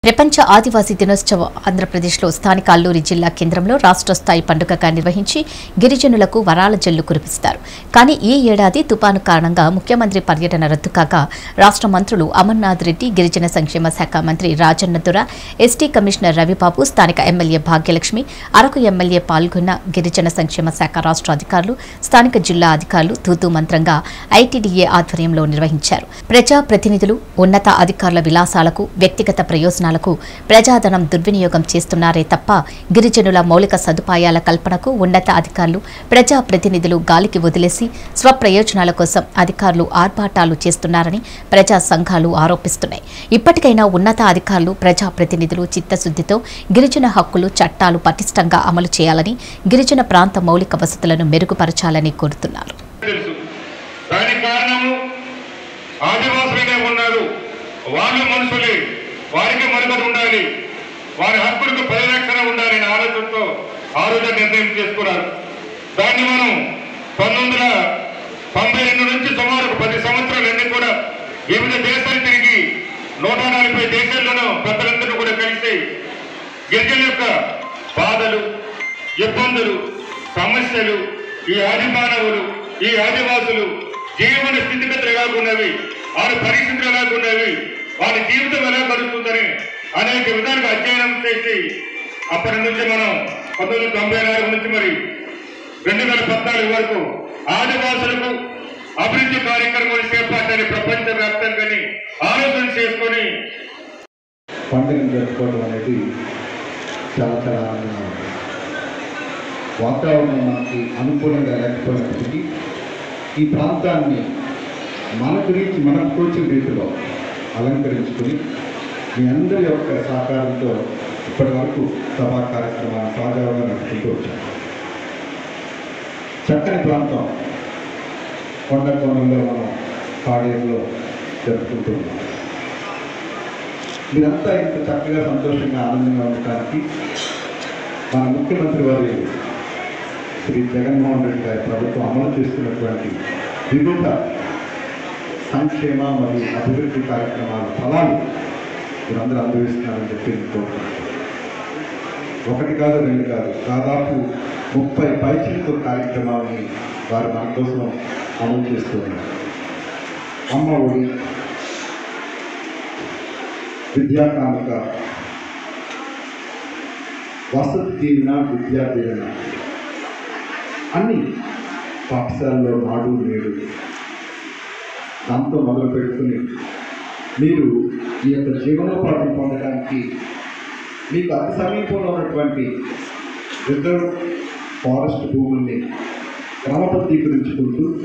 ప్రపంచ ఆదివాసీ దినోత్సవం ఆంధ్రప్రదేశ్లో స్థానిక అల్లూరి జిల్లా కేంద్రంలో రాష్ట్ర స్థాయి పండుగగా నిర్వహించి గిరిజనులకు వరాల జల్లు కురిపిస్తారు కానీ ఈ ఏడాది తుపాను కారణంగా ముఖ్యమంత్రి పర్యటన రద్దు కాగా రాష్ట్ర మంత్రులు అమర్నాథ్ రెడ్డి గిరిజన సంక్షేమ శాఖ మంత్రి రాజన్న దుర ఎస్టీ కమిషనర్ రవిబాబు స్థానిక ఎమ్మెల్యే భాగ్యలక్ష్మి అరకు ఎమ్మెల్యే పాల్గొన్న గిరిజన సంక్షేమ శాఖ రాష్ట్ర అధికారులు స్థానిక జిల్లా అధికారులు తూతూ మంత్రంగా ఐటీడీఏ ఆధ్వర్యంలో నిర్వహించారు ప్రజా ప్రతినిధులు ఉన్నత అధికారుల విలాసాలకు వ్యక్తిగత ప్రయోజనాలకు ప్రజాధనం దుర్వినియోగం చేస్తున్నారే తప్ప గిరిజనుల మౌలిక సదుపాయాల కల్పనకు ఉన్నత అధికారులు ప్రజా ప్రతినిధులు గాలికి వదిలేసి స్వప్రయోజనాల కోసం అధికారులు ఆర్భాటాలు చేస్తున్నారని ప్రజా సంఘాలు ఆరోపిస్తున్నాయి ఇప్పటికైనా ఉన్నత అధికారులు ప్రజా ప్రతినిధులు చిత్తశుద్ధితో గిరిజన హక్కులు చట్టాలు పటిష్టంగా అమలు చేయాలని గిరిజన ప్రాంత మౌలిక వసతులను మెరుగుపరచాలని కోరుతున్నారు తెలుసు దానికి కారణము ఆదివాసులుగా ఉన్నారు వాళ్ళు మనుషులే వారికి మనుగడ ఉండాలి వారి హక్కులకు పరిరక్షణ ఉండాలి అనే ఆలోచనతో ఆ రోజు నిర్ణయం చేసుకున్నారు దాన్ని మనం పంతొమ్మిది వందల తొంభై రెండు నుంచి సుమారు ఒక పది సంవత్సరాలన్నీ కూడా వివిధ దేశాలు తిరిగి నూట నలభై దేశాల్లోనూ పెద్దలందరూ కూడా కలిసి గిరిజన యొక్క బాధలు ఇబ్బందులు సమస్యలు ఈ ఆది మానవులు ఈ ఆదివాసులు జీవన స్థితిగతులు ఎలాగున్నవి వారి పరిస్థితులు ఎలాగున్నవి వారి జీవితం ఎలా గడుస్తుందని అనేక విధాలుగా అధ్యయనం చేసి అప్పటి నుంచి మనం పంతొమ్మిది వందల తొంభై నాలుగు నుంచి మరి రెండు వేల పద్నాలుగు వరకు ఆదివాసులకు అభివృద్ధి కార్యక్రమాలు చేపట్టాలని ప్రపంచ వ్యాప్తంగాని ఆలోచన చేసుకొని పండుగను జరుపుకోవడం అనేది చాలా చాలా ఆనందంగా ఉంది వాతావరణం మనకి అనుకూలంగా లేకపోయినప్పటికీ ఈ ప్రాంతాన్ని మన గురించి మనకు తోచిన రీతిలో అలంకరించుకుని మీ అందరి యొక్క సహకారంతో ఇప్పటి వరకు సభా కార్యక్రమాన్ని సహజంగా నడుపుకుంటూ వచ్చాం చక్కని ప్రాంతం కొండ కోణంలో మనం పాడేరులో జరుపుకుంటూ ఉన్నాం మీరంతా ఇంత చక్కగా సంతోషంగా ఆనందంగా ఉండటానికి మన ముఖ్యమంత్రి వారి శ్రీ జగన్మోహన్ రెడ్డి గారి ప్రభుత్వం అమలు చేస్తున్నటువంటి వివిధ సంక్షేమ మరియు అభివృద్ధి కార్యక్రమాల ఫలాలు మీరందరూ అనుభవిస్తున్నారని చెప్పి నేను కోరుతున్నాను ఒకటి కాదు రెండు కాదు దాదాపు ముప్పై పైచిలకు కార్యక్రమాలని వారు మన కోసం అమలు చేస్తూ ఉన్నారు అమ్మ ఒడి విద్యా కానుక వసతి దీవెన విద్యా దీవెన అన్ని పాఠశాలలో నాడు నేడు దాంతో మొదలు పెట్టుకుని మీరు ఈ యొక్క జీవనోపాధి పొందడానికి మీకు అతి సమీపంలో ఉన్నటువంటి రిజర్వ్ ఫారెస్ట్ భూముల్ని క్రమబద్ధీకరించుకుంటూ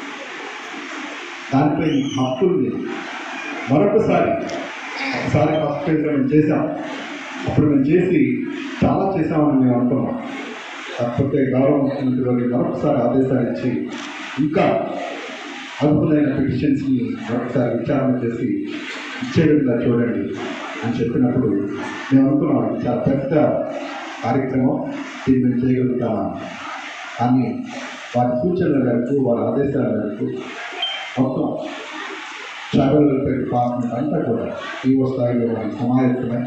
దానిపై మీ హక్కుల్ని మరొకసారి ఒకసారి ఫస్ట్ ఫేజ్ మేము చేసాం అప్పుడు మేము చేసి చాలా చేసామని మేము అనుకున్నాం కాకపోతే గౌరవ ముఖ్యమంత్రి వారికి మరొకసారి ఆదేశాలు ఇచ్చి ఇంకా అర్హులైన పిటిషన్స్ని మరొకసారి విచారణ చేసి ఇచ్చే విధంగా చూడండి అని చెప్పినప్పుడు మేము అనుకున్నాం ఇది చాలా పెద్ద కార్యక్రమం దీన్ని మేము చేయగలుగుతామా కానీ వారి సూచనల మేరకు వారి ఆదేశాల మేరకు మొత్తం ట్రావెల్ వెల్ఫేర్ డిపార్ట్మెంట్ అంతా కూడా ఈవో స్థాయిలో మనం సమాయత్తమై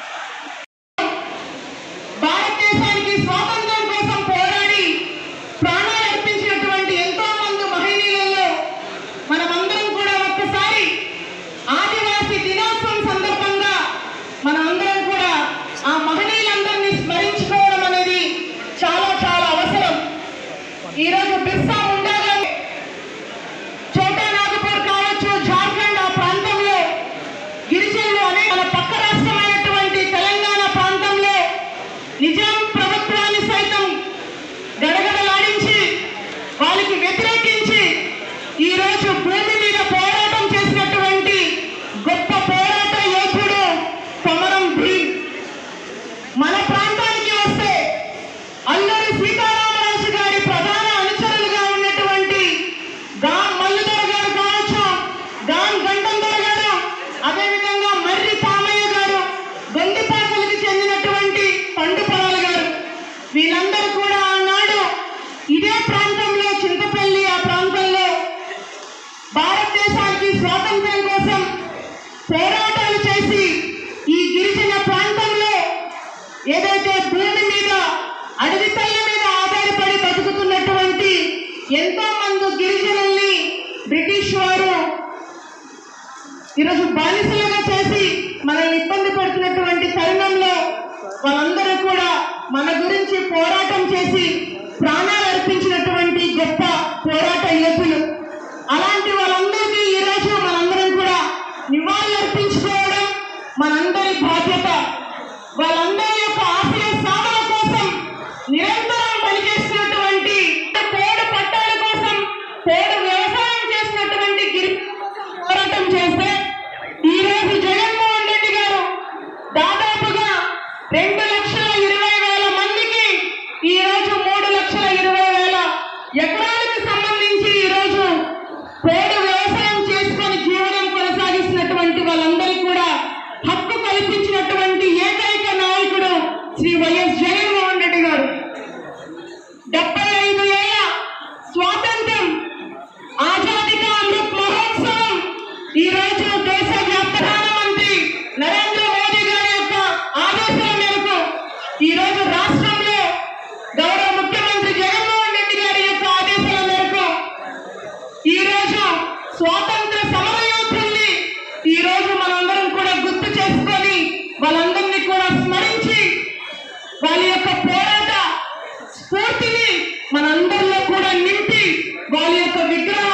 భారతదేశానికి స్వాతంత్రం కోసం పోరాడి ప్రాణాలు అర్పించినటువంటి ఎంతో మంది మహిళలలో మనమందరం కూడా ఒక్కసారి ఆదివాసీ దినోత్సవం సందర్భంగా మనమందరం కూడా ఆ మహనీయులందరినీ స్మరించుకోవడం అనేది చాలా చాలా అవసరం ఈరోజు బిర్సా ముండా గారు చోటా నాగపూర్ కావచ్చు జార్ఖండ్ ఆ ప్రాంతంలో గిరిజనులు అనే మన పక్క రాష్ట్రమైనటువంటి తెలంగాణ ప్రాంతంలో నిజాం ప్రభుత్వాన్ని సైతం గడగడలాడించి వాళ్ళకి వ్యతిరేకించి ఈ రోజు భూమి మీద పోరాటం చేసినటువంటి గొప్ప పోరాట యోధుడు కొమరం భీమ్ మన ప్రాంతానికి వస్తే అల్లూరి సీతారామరాజు గారి ప్రధాన అనుచరులుగా ఏదైతే భూమి మీద అడవి తల్లి మీద ఆధారపడి బతుకుతున్నటువంటి ఎంతో మంది గిరిజనుల్ని బ్రిటిష్ వారు ఈరోజు బానిసలుగా చేసి మనల్ని ఇబ్బంది పెడుతున్నటువంటి తరుణంలో వాళ్ళందరూ కూడా మన గురించి పోరాటం చేసి ప్రాణాలు అర్పించినటువంటి గొప్ప పోరాట యోధులు అలాంటి వాళ్ళందరికీ ఈరోజు మనందరం కూడా నివాళులు అర్పించుకోవడం మనందరి బాధ్యత వాళ్ళందరి యొక్క ఆశయ సాధన కోసం నిరంతరం పనిచేస్తున్నటువంటి పోడు పట్టాల కోసం పోడు వ్యవసాయం చేసినటువంటి గిరి పోరాటం చేస్తే ఈ రోజు జగన్మోహన్ రెడ్డి గారు దాదాపుగా రెండు లక్షల ఇరవై వేల మందికి ఈ రోజు మూడు లక్షల ఇరవై వేల ఎకరాలకు సంబంధించి ఈ రోజు పోడు వ్యవసాయం చేసుకొని జీవనం కొనసాగిస్తున్నటువంటి వాళ్ళందరికీ కూడా హక్కు కల్పించినటువంటి ఏకైక నాయకుడు శ్రీ వైఎస్ జగన్మోహన్ రెడ్డి గారు డెబ్బై ఐదు ఏళ్ల స్వాతంత్రం ఆజాదీ కా అమృత్ మహోత్సవం ఈ రోజు దేశ వ్యాప్త ప్రధానమంత్రి నరేంద్ర మోదీ గారి యొక్క ఆదేశాల మేరకు ఈ రోజు రాష్ట్రంలో గౌరవ ముఖ్యమంత్రి జగన్మోహన్ రెడ్డి గారి యొక్క ఆదేశాల మేరకు ఈ రోజు స్వాతంత్ర సమరయోధుల్ని ఈ రోజు మనందరం కూడా గుర్తు చేసుకొని వాళ్ళందరినీ కూడా స్మరించి వాళ్ళ యొక్క పోరాట స్ఫూర్తిని మనందరిలో కూడా నింపి వాళ్ళ యొక్క విగ్రహ